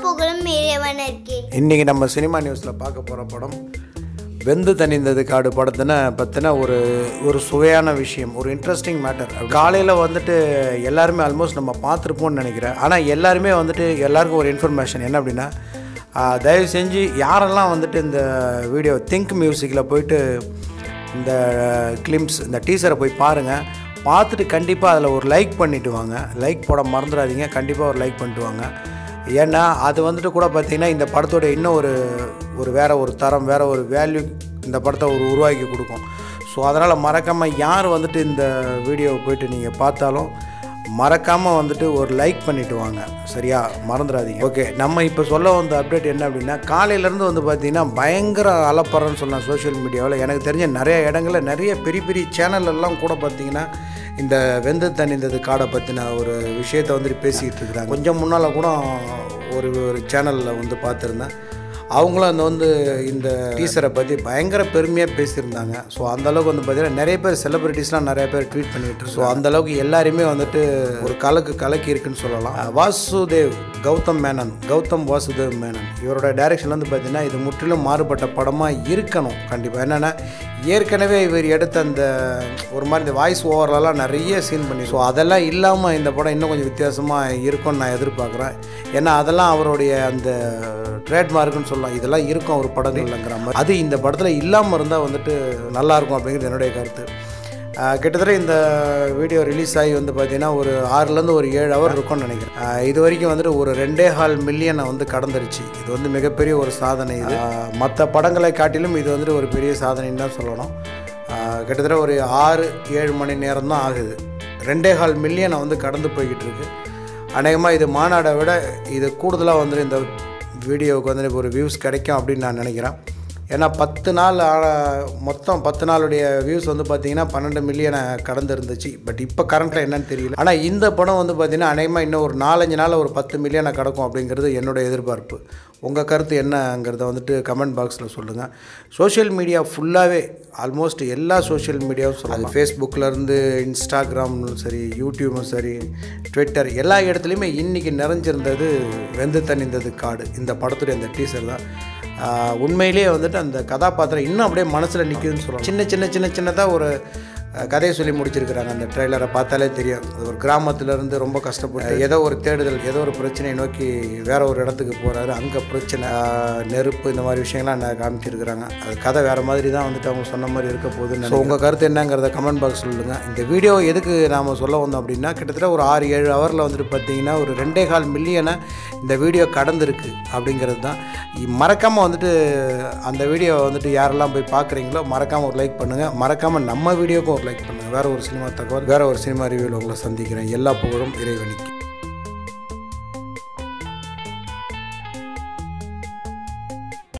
புகழும் இறைவனருக்கு இன்றைக்கி நம்ம சினிமா நியூஸில் பார்க்க போகிற படம் வெந்து தணிந்தது காடு படத்தின பற்றின ஒரு ஒரு சுவையான விஷயம் ஒரு இன்ட்ரெஸ்டிங் மேட்டர் காலையில் வந்துட்டு எல்லாருமே ஆல்மோஸ்ட் நம்ம பார்த்துருப்போம்னு நினைக்கிறேன் ஆனால் எல்லாருமே வந்துட்டு எல்லாருக்கும் ஒரு இன்ஃபர்மேஷன் என்ன அப்படின்னா ஆஹ், தயவு செஞ்சு யாரெல்லாம் வந்துட்டு இந்த வீடியோ திங்க் மியூசிக்கில் போயிட்டு இந்த கிளிம்ஸ் இந்த டீசரை போய் பாருங்கள் பார்த்துட்டு கண்டிப்பாக அதில் ஒரு லைக் பண்ணிட்டு வாங்க லைக் போட மறந்துடாதீங்க கண்டிப்பாக ஒரு லைக் பண்ணிட்டு வாங்க ஏன்னா அது வந்துட்டு கூட பார்த்தீங்கன்னா இந்த படத்தோட இன்னும் ஒரு ஒரு வேற ஒரு தரம் வேற ஒரு வேல்யூ இந்த படத்தை ஒரு உருவாக்கி கொடுக்கும் ஸோ அதனால் மறக்காமல் யார் வந்துட்டு இந்த வீடியோவை போயிட்டு நீங்கள் பார்த்தாலும் மறக்காமல் வந்துட்டு ஒரு லைக் பண்ணிட்டு வாங்க சரியா மறந்துடாதீங்க ஓகே நம்ம இப்போ சொல்ல வந்த அப்டேட் என்ன அப்படின்னா காலையிலேருந்து வந்து பார்த்தீங்கன்னா பயங்கர அலப்பறன்னு சொல்லலாம் சோஷியல் மீடியாவில் எனக்கு தெரிஞ்ச நிறைய இடங்களில் நிறைய பெரிய பெரிய சேனல் எல்லாம் கூட பார்த்தீங்கன்னா இந்த வெந்து தணிந்தது காடை பற்றின ஒரு விஷயத்தை வந்துட்டு பேசிக்கிட்டு இருக்கிறாங்க கொஞ்சம் முன்னால் கூட ஒரு ஒரு சேனலில் வந்து பார்த்துருந்தேன் அவங்களும் அந்த வந்து இந்த டீசரை பற்றி பயங்கர பெருமையாக பேசியிருந்தாங்க ஸோ அந்தளவுக்கு வந்து பார்த்தீங்கன்னா நிறைய பேர் செலிபிரிட்டிஸ்லாம் நிறைய பேர் ட்வீட் பண்ணிட்டு ஸோ அந்தளவுக்கு எல்லாருமே வந்துட்டு ஒரு கலக்கு கலக்கி இருக்குன்னு சொல்லலாம் வாசுதேவ் கௌதம் மேனன் கௌதம் வாசுதேவ் மேனன் இவரோட டைரக்ஷன் வந்து பார்த்தீங்கன்னா இது முற்றிலும் மாறுபட்ட படமாக இருக்கணும் கண்டிப்பாக என்னென்னா ஏற்கனவே இவர் எடுத்த அந்த ஒரு மாதிரி இந்த வாய்ஸ் ஓவர்லலாம் நிறைய சீன் பண்ணி ஸோ அதெல்லாம் இல்லாமல் இந்த படம் இன்னும் கொஞ்சம் வித்தியாசமாக இருக்கும்னு நான் எதிர்பார்க்குறேன் ஏன்னா அதெல்லாம் அவருடைய அந்த ட்ரேட்மார்க்குன்னு சொல்லலாம் இதெல்லாம் இருக்கும் ஒரு படங்கள்ங்கிற மாதிரி அது இந்த படத்தில் இல்லாமல் இருந்தால் வந்துட்டு நல்லாயிருக்கும் அப்படிங்கிறது என்னுடைய கருத்து ஆஹ் கிட்டத்தட்ட இந்த வீடியோ ரிலீஸ் ஆகி வந்து பார்த்தீங்கன்னா ஒரு ஆறுலேருந்து ஒரு ஏழு ஹவர் இருக்கும்னு நினைக்கிறேன் ஆஹ் இது வரைக்கும் வந்துட்டு ஒரு ரெண்டே ஹால் மில்லியனை வந்து கடந்துருச்சு இது வந்து மிகப்பெரிய ஒரு சாதனை இது மற்ற படங்களை காட்டிலும் இது வந்துட்டு ஒரு பெரிய சாதனைன்னு தான் சொல்லணும் ஆஹ் கிட்டத்தட்ட ஒரு ஆறு ஏழு மணி நேரம் தான் ஆகுது ரெண்டே ஹால் மில்லியனை வந்து கடந்து போய்கிட்டு இருக்கு அநேகமாக இது மாநாடை விட இது கூடுதலாக வந்துட்டு இந்த வீடியோவுக்கு வந்து ஒரு வியூஸ் கிடைக்கும் அப்படின்னு நான் நினைக்கிறேன் ஏன்னா பத்து நாள் ஆ- மொத்தம் பத்து நாளுடைய வியூஸ் வந்து பார்த்தீங்கன்னா பன்னெண்டு மில்லியனை கடந்து இருந்துச்சு பட் இப்போ கரண்ட்டில் என்னன்னு தெரியல ஆனால் இந்த படம் வந்து பார்த்தீங்கன்னா அநேகமாக இன்னும் ஒரு நாலஞ்சு நாள் ஒரு பத்து மில்லியனை கடக்கும் அப்படிங்கிறது என்னோட எதிர்பார்ப்பு உங்கள் கருத்து என்னங்கிறத வந்துட்டு கமெண்ட் பாக்ஸில் சொல்லுங்கள் சோஷியல் மீடியா ஃபுல்லாகவே ஆல்மோஸ்ட் எல்லா சோஷியல் மீடியாவும் சொல்லலாம் ஃபேஸ்புக்கிலேருந்து இன்ஸ்டாகிராம்லும் சரி யூடியூபும் சரி ட்விட்டர் எல்லா இடத்துலையுமே இன்றைக்கி நிறைஞ்சிருந்தது வெந்து தணிந்தது காடு இந்த படத்துடைய அந்த டீசர் தான் ஆஹ் உண்மையிலேயே வந்துட்டு அந்த கதாபாத்திரம் இன்னும் அப்படியே மனசில் நிற்குதுன்னு சொல்லலாம் சின்ன சின்ன சின்ன சின்னதாக ஒரு அஹ், கதையை சொல்லி முடிச்சிருக்கிறாங்க அந்த ட்ரெய்லரை பார்த்தாலே தெரியும் அது ஒரு கிராமத்துலேருந்து ரொம்ப கஷ்டப்பட்டு ஏதோ ஒரு தேடுதல் ஏதோ ஒரு பிரச்சனையை நோக்கி வேற ஒரு இடத்துக்கு போகிறாரு அங்கே பிரச்சனை ஆஹ், நெருப்பு இந்த மாதிரி விஷயங்கள்லாம் நான் காமிச்சிருக்கிறாங்க அது கதை வேறு மாதிரி தான் வந்துட்டு அவங்க சொன்ன மாதிரி இருக்க போகுதுன்னு ஸோ உங்கள் கருத்து என்னங்கிறத கமெண்ட் பாக்ஸ் சொல்லுங்கள் இந்த வீடியோ எதுக்கு நாம் சொல்ல வந்தோம் அப்படின்னா கிட்டத்தட்ட ஒரு ஆறு ஏழு ஹவரில் வந்துட்டு பார்த்தீங்கன்னா ஒரு ரெண்டே கால் மில்லியனை இந்த வீடியோ கடந்திருக்கு அப்படிங்கிறது தான் மறக்காமல் வந்துட்டு அந்த வீடியோ வந்துட்டு யாரெல்லாம் போய் பார்க்குறீங்களோ மறக்காமல் ஒரு லைக் பண்ணுங்கள் மறக்காமல் நம்ம வீடியோக்கும் ஒரு லைக் பண்ணுங்கள் வேறு ஒரு சினிமா தகவல் வேறு ஒரு சினிமா ரிவ்யூவில் உங்களை சந்திக்கிறேன் எல்லா புகழும் இறைவனிக்கு